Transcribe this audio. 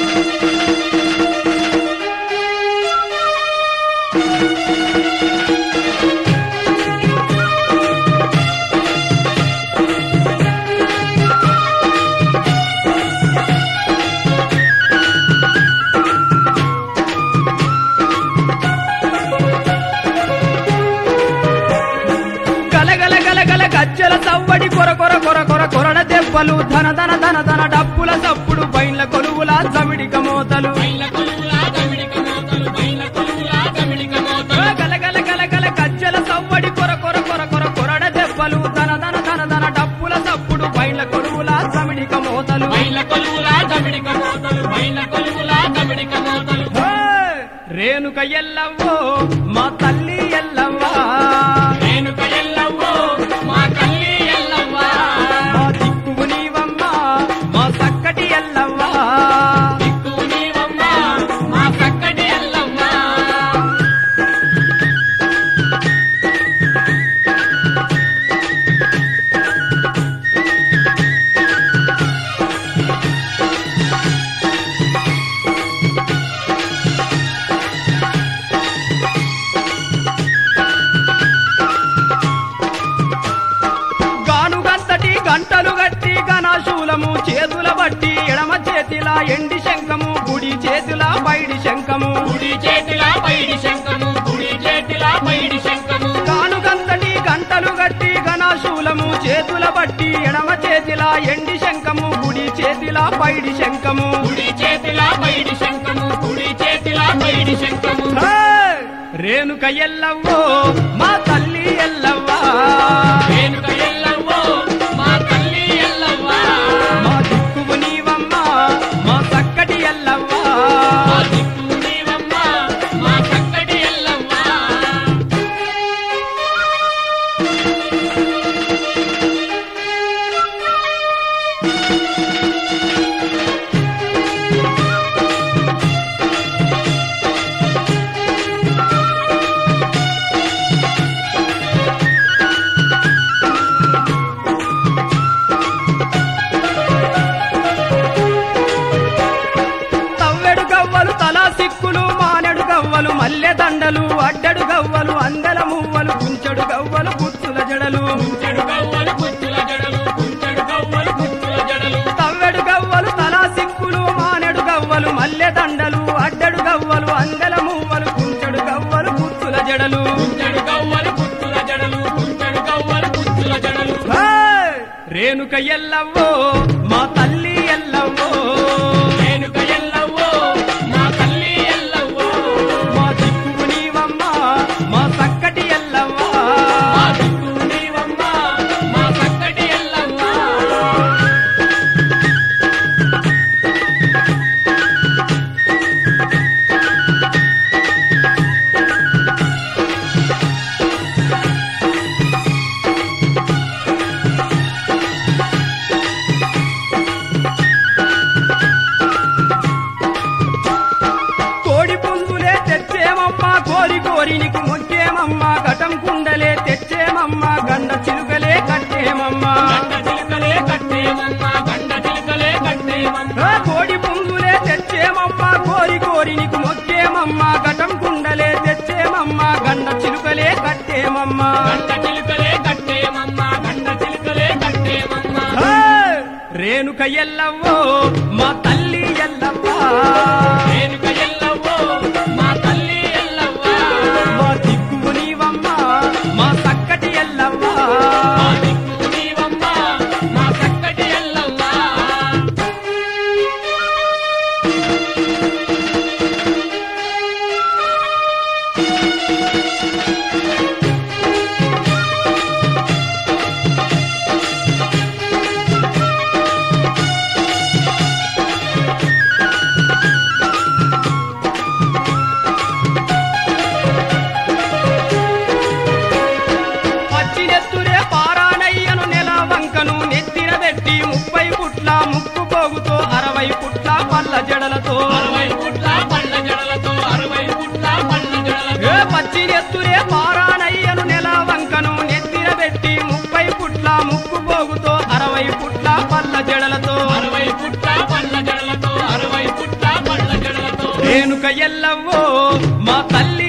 గలగల గలగల గజ్జల సవ్వడి కొర కొర కొర కొర కొరడ దెబ్బలు ధన ధన ధన ధన డప్పుల సప్పుడు బైన్ల కొలువుల చమిడిక మోతలు బయల కొలువులా దమిడిక మోతలు బయల కొలువులా దమిడిక మోతలు గలగల గలగల గజ్జల సవ్వడి కొర కొర కొర కొర కొరడ దెబ్బలు ధన ధన ధన ధన డప్పుల సప్పుడు బైన్ల కొలువుల చమిడిక మోతలు బయల కొలువులా దమిడిక మోతలు బయల కొలువులా దమిడిక మోతలు హే! రేణుక ఎల్లవ్వో మా తల్లి ఎల్లవ్వా రేణుక ఎల్లవ్వో మా తల్లి ఎల్లవ్వా మా దిక్కువు నీవమ్మా మా చక్కటి ఎల్లవ్వా దిక్కు నీవమ్మా మా చక్కటి ఎల్లవ్వా గానుగంతటి గంటలు గట్టి గణశూలము చేతుల బట్టి ఎడమ చేతిలా ఎండి శంఖము గుడి చేతిలా బయడి శంఖము కుడి చేతిలా పైడి శంఖము కుడి చేతిలా పైడి శంఖము గానుగంతటి గంటలు గట్టి గణశూలము చేతుల బట్టి ఎడమ చేతిలా ఎండి శంఖము గుడి చేతిలా బయడి శంఖము కుడి చేతిలా పైడి శంఖము కుడి చేతిలా పైడి శంఖము హే! రేణుక ఎల్లవ్వో మా తల్లి ఎల్లవ్వా రేణుక ఎల్లవ్వో మా తల్లి ఎల్లవ్వా మా దిక్కువు నీవమ్మా మా చక్కటి ఎల్లవ్వా మా దిక్కు నీవమ్మా మా చక్కటి ఎల్లవ్వా తవ్వెడు గవ్వలు తలా సిక్కులు మానెడు గవ్వలు మల్లె దండలు అడ్డడు గవ్వలు అందెల మువ్వలు కుంచెడు గవ్వలు పుచ్చుల జడలు కుంచెడు గవ్వలు కుచ్చుల జడలు కుంచెడు గవ్వలు కుచ్చుల జడలు తవ్వెడు గవ్వలు తలా సిక్కులు మానెడు గవ్వలు మల్లె దండలు అడ్డడు గవ్వలు అందెల మువ్వలు కుంచెడు గవ్వలు పుచ్చుల జడలు కుంచెడు గవ్వలు కుచ్చుల జడలు కుంచెడు గవ్వలు కుచ్చుల జడలు హే! రేణుక ఎల్లవ్వో మా తల్లి ఎల్లవ్వో రేణుక ఎల్లవ్వో మా తల్లి ఎల్లవ్వో మా దిక్కువు నీవమ్మా మా చక్కటి ఎల్లవ్వా మా దిక్కు నీవమ్మా మా చక్కటి ఎల్లవ్వా కోడి పుంజులే తెచ్చేమమ్మా కోరి కోరి నీకు మొక్కేమమ్మా ఘటం కుండలే తెచ్చేమమ్మా గండ చిలుకలే కట్టేమమ్మా గండ చిలుకలే కట్టేమమ్మా గండ చిలుకలే కట్టేమమ్మా ఆ కోడి పుంజులే తెచ్చేమమ్మా కోరి కోరి నీకు మొక్కేమమ్మా ఘటం కుండలే తెచ్చేమమ్మా గండ చిలుకలే కట్టేమమ్మా గండ చిలుకలే కట్టేమమ్మా గండ చిలుకలే కట్టేమమ్మా హే! రేణుక ఎల్లవ్వో మా తల్లి ఎల్లవ్వా రేణుక ఎల్లవ్వో మా తల్లి ఎల్లవ్వా మా దిక్కువు నీవమ్మా మా చక్కటి ఎల్లవ్వా మా దిక్కు నీవమ్మా మా చక్కటి ఎల్లవ్వా పచ్చినెత్తురే పారానయ్యను నెల వంకను నెత్తిన పెట్టి ముప్పై పుట్ల ముక్కు పోగుతో అరవై పుట్ల పళ్ళ జడలతో అరవై పుట్ల పళ్ళ జడలతో అరవై పుట్ల పళ్ళ జడలతో ఏ పచ్చినెత్తురే పారానయ్యను నెల వంకను నెత్తిన పెట్టి ముప్పై పుట్ల ముక్కు పోగుతో అరవై పుట్ల పళ్ళ జడలతో అరవై పుట్ల పళ్ళ జడలతో అరవై పుట్ల రేణుక ఎల్లవ్వో మా తల్లి